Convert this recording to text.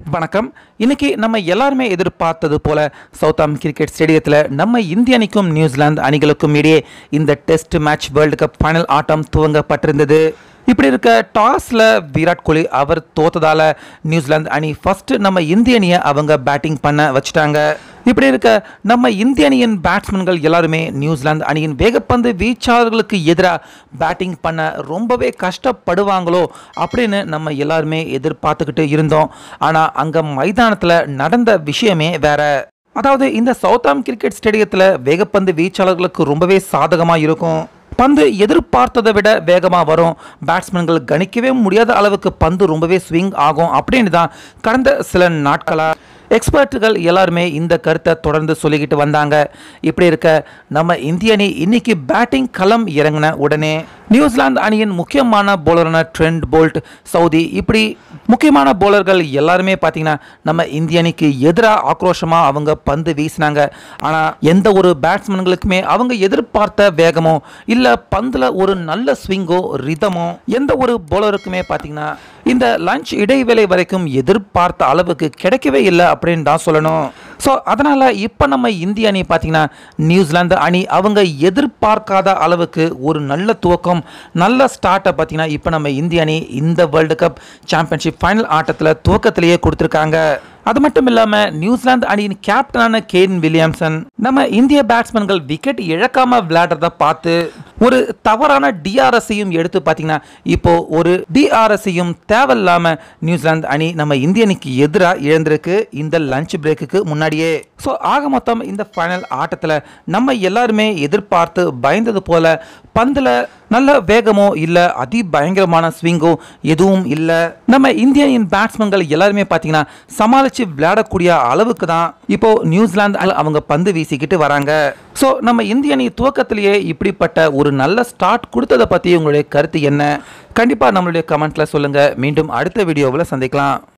வணக்கம் இன்னைக்கு நம்ம எல்லாருமே எதிர்பார்த்தது போல சவுத்தாம் கிரிக்கெட் ஸ்டேடியத்தில் நம்ம இந்திய அணிக்கும் நியூசிலாந்து அணிகளுக்கும் இடையே இந்த test match world cup final ஆட்டம் துவங்கப்பட்டிருந்தது இப்படி இருக்க டாஸில் விராட் கோலி அவர் தோத்ததால நியூசிலாந்து அணி ஃபர்ஸ்ட் நம்ம இந்திய அணியை அவங்க பேட்டிங் பண்ண வச்சுட்டாங்க இப்படி இருக்க நம்ம இந்திய அணியின் பேட்ஸ்மேன்கள் எல்லாருமே நியூசிலாந்து அணியின் வேகப்பந்து வீச்சாளர்களுக்கு எதிராக பேட்டிங் பண்ண ரொம்பவே கஷ்டப்படுவாங்களோ அப்படின்னு நம்ம எல்லாருமே எதிர்பார்த்துக்கிட்டு இருந்தோம் ஆனால் அங்கே மைதானத்தில் நடந்த விஷயமே வேற அதாவது இந்த சவுத்தாம் கிரிக்கெட் ஸ்டேடியத்தில் வேகப்பந்து வீச்சாளர்களுக்கு ரொம்பவே சாதகமாக இருக்கும் பந்து எதிர்பார்த்ததை விட வேகமாக வரும் பேட்ஸ்மேன்கள் கணிக்கவே முடியாத அளவுக்கு பந்து ரொம்பவே ஸ்விங் ஆகும் அப்படின்னு தான் கடந்த சில நாட்களாக எக்ஸ்பர்ட்டுகள் எல்லாருமே இந்த கருத்தை தொடர்ந்து சொல்லிக்கிட்டு வந்தாங்க இப்படி இருக்க நம்ம இந்திய அணி இன்னைக்கு பேட்டிங் களம் இறங்கின உடனே நியூசிலாந்து அணியின் முக்கியமான போலரான ட்ரெண்ட் போல்ட் சவுதி இப்படி முக்கியமான போலர்கள் எல்லாருமே பார்த்தீங்கன்னா நம்ம இந்திய அணிக்கு எதிராக ஆக்ரோஷமாக அவங்க பந்து வீசினாங்க ஆனால் எந்த ஒரு பேட்ஸ்மேன்களுக்குமே அவங்க எதிர்பார்த்த வேகமோ இல்லை பந்தில் ஒரு நல்ல ஸ்விங்கோ ரிதமோ எந்த ஒரு போலருக்குமே பார்த்தீங்கன்னா இந்த லஞ்ச் இடைவேளை வரைக்கும் எதிர்பார்த்த அளவுக்கு கிடைக்கவே இல்லை அப்படின்னு தான் சொல்லணும் ஸோ அதனால் இப்போ நம்ம இந்திய அணி பார்த்தீங்கன்னா நியூசிலாந்து அணி அவங்க எதிர்பார்க்காத அளவுக்கு ஒரு நல்ல துவக்கம் நல்ல ஸ்டார்ட்டை பார்த்தீங்கன்னா இப்போ நம்ம இந்திய அணி இந்த வேர்ல்டு கப் சாம்பியன்ஷிப் ஃபைனல் ஆட்டத்தில் துவக்கத்திலேயே கொடுத்துருக்காங்க அது மட்டும் இல்லாமல் நியூசிலாந்து அணியின் கேப்டனான கேன் வில்லியம்சன் நம்ம இந்திய பேட்ஸ்மேன்கள் விக்கெட் இழக்காம விளையாடுறத பார்த்து ஒரு தவறான டிஆர்எஸையும் எடுத்து பார்த்தீங்கன்னா இப்போ ஒரு டிஆர்எஸையும் தேவையில்லாம நியூசிலாந்து அணி நம்ம இந்திய அணிக்கு எதிராக இழந்திருக்கு இந்த லஞ்ச் பிரேக்குக்கு முன்னாடியே ஸோ ஆக மொத்தம் இந்த ஃபைனல் ஆட்டத்தில் நம்ம எல்லாருமே எதிர்பார்த்து பயந்தது போல பந்தில் நல்ல வேகமோ இல்லை அதி பயங்கரமான ஸ்விங்கோ எதுவும் இல்லை நம்ம இந்தியனின் பேட்ஸ்மேன்கள் எல்லாருமே பார்த்தீங்கன்னா சமாளித்து விளையாடக்கூடிய அளவுக்கு தான் இப்போ நியூசிலாந்து அவங்க பந்து வீசிக்கிட்டு வராங்க ஸோ நம்ம இந்திய அணி துவக்கத்திலேயே இப்படிப்பட்ட ஒரு நல்ல ஸ்டார்ட் கொடுத்ததை பற்றி உங்களுடைய கருத்து என்ன கண்டிப்பாக நம்மளுடைய கமெண்ட்டில் சொல்லுங்கள் மீண்டும் அடுத்த வீடியோவில் சந்திக்கலாம்